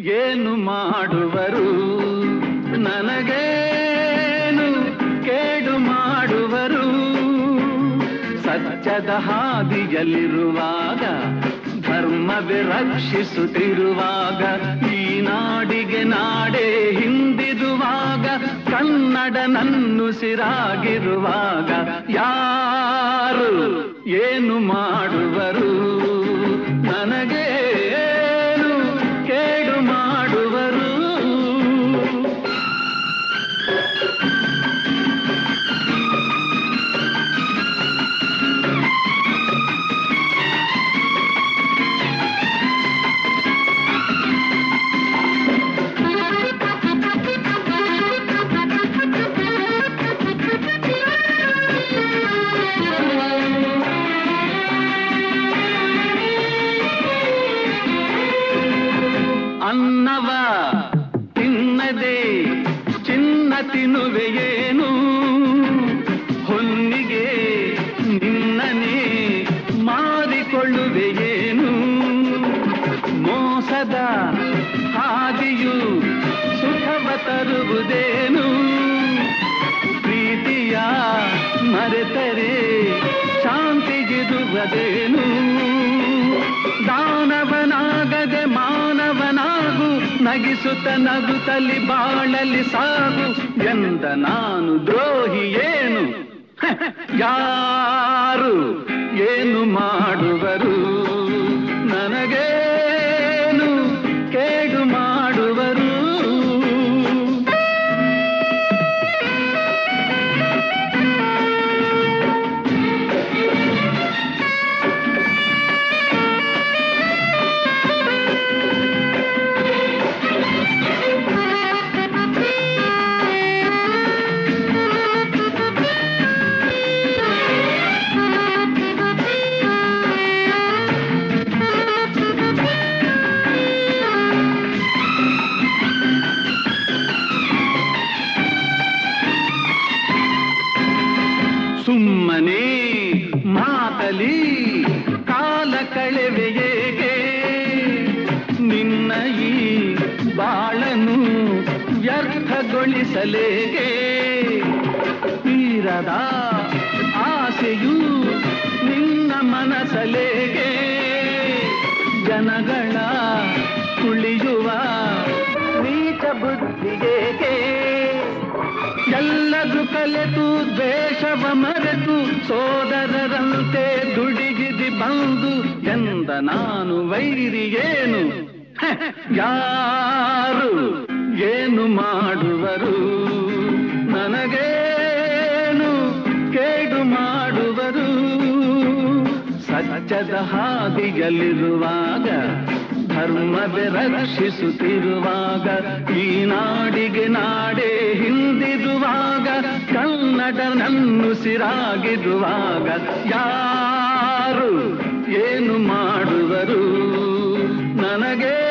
ಏನು ಮಾಡುವರು ನನಗೇನು ಕೇಡು ಮಾಡುವರು ಸತ್ಯದ ಹಾದಿಯಲ್ಲಿರುವಾಗ ಧರ್ಮವೇ ರಕ್ಷಿಸುತ್ತಿರುವಾಗ ಈ ನಾಡಿಗೆ ನಾಡೇ ಹಿಂದಿರುವಾಗ ಕನ್ನಡ ನನ್ನುಸಿರಾಗಿರುವಾಗ ಯಾರು ಏನು ಮಾಡುವರು ನನಗೇನು ಕೇಡು ಮಾಡುವರು ಅನ್ನವ ತಿನ್ನದೆ ಚಿನ್ನ ತಿನ್ನುವೆಯೇನು ಹೊನ್ನಿಗೆ ನಿನ್ನನೇ ಮಾರಿಕೊಳ್ಳುವೆಯೇನು ಮೋಸದ ಹಾದಿಯು ಸುಖವ ತರುವುದೇನು ಪ್ರೀತಿಯ ಮರೆತರೆ ಶಾಂತಿಗಿರುವುದೇನು ದಾನವನಾಗದೆ ಮಾನವನಾಗು ನಗಿಸುತ್ತ ನಗುತ್ತಲಿ ಬಾಳಲಿ ಸಾಗು ಎಂದ ನಾನು ದ್ರೋಹಿ ಏನು ಯಾರು ಏನು ಮಾಡುವರು ನನಗೇನು ಕೇಡು ಮಾಡುವರು ಸುಮ್ಮನೆ ಮಾತಲಿ ಕಾಲ ಕಳೆವೆಯೇಗೆ ನಿನ್ನ ಈ ಬಾಳನು ವ್ಯರ್ಥಗೊಳಿಸಲೇಗೆ ತೀರದ ಆಸೆಯು ನಿನ್ನ ಮನಸಲೇಗೆ ಜನಗಳ ಕುಳಿಯುವ ನೀಚ ಬುದ್ಧಿಗೆ ಎಲ್ಲದು ಕಲೆತು ದ್ವೇಷವ ಮರೆತು ಸೋದರರಂತೆ ದುಡಿಗಿದಿ ಬಂದು ಎಂದ ನಾನು ವೈರಿ ಏನು ಹೆ, ಯಾರು ಏನು ಮಾಡುವರು ನನಗೇನು ಕೇಡು ಮಾಡುವರು ಸತ್ಯದ ಹಾದಿಯಲ್ಲಿರುವಾಗ ಧರ್ಮವೇ ರಕ್ಷಿಸುತ್ತಿರುವಾಗ ಈ ನಾಡಿಗೆ ನಾಡೇ ಹಿಂದಿರುವಾಗ ಕನ್ನಡ ನನ್ನುಸಿರಾಗಿರುವಾಗ ಯಾರು ಏನು ಮಾಡುವರು ನನಗೆ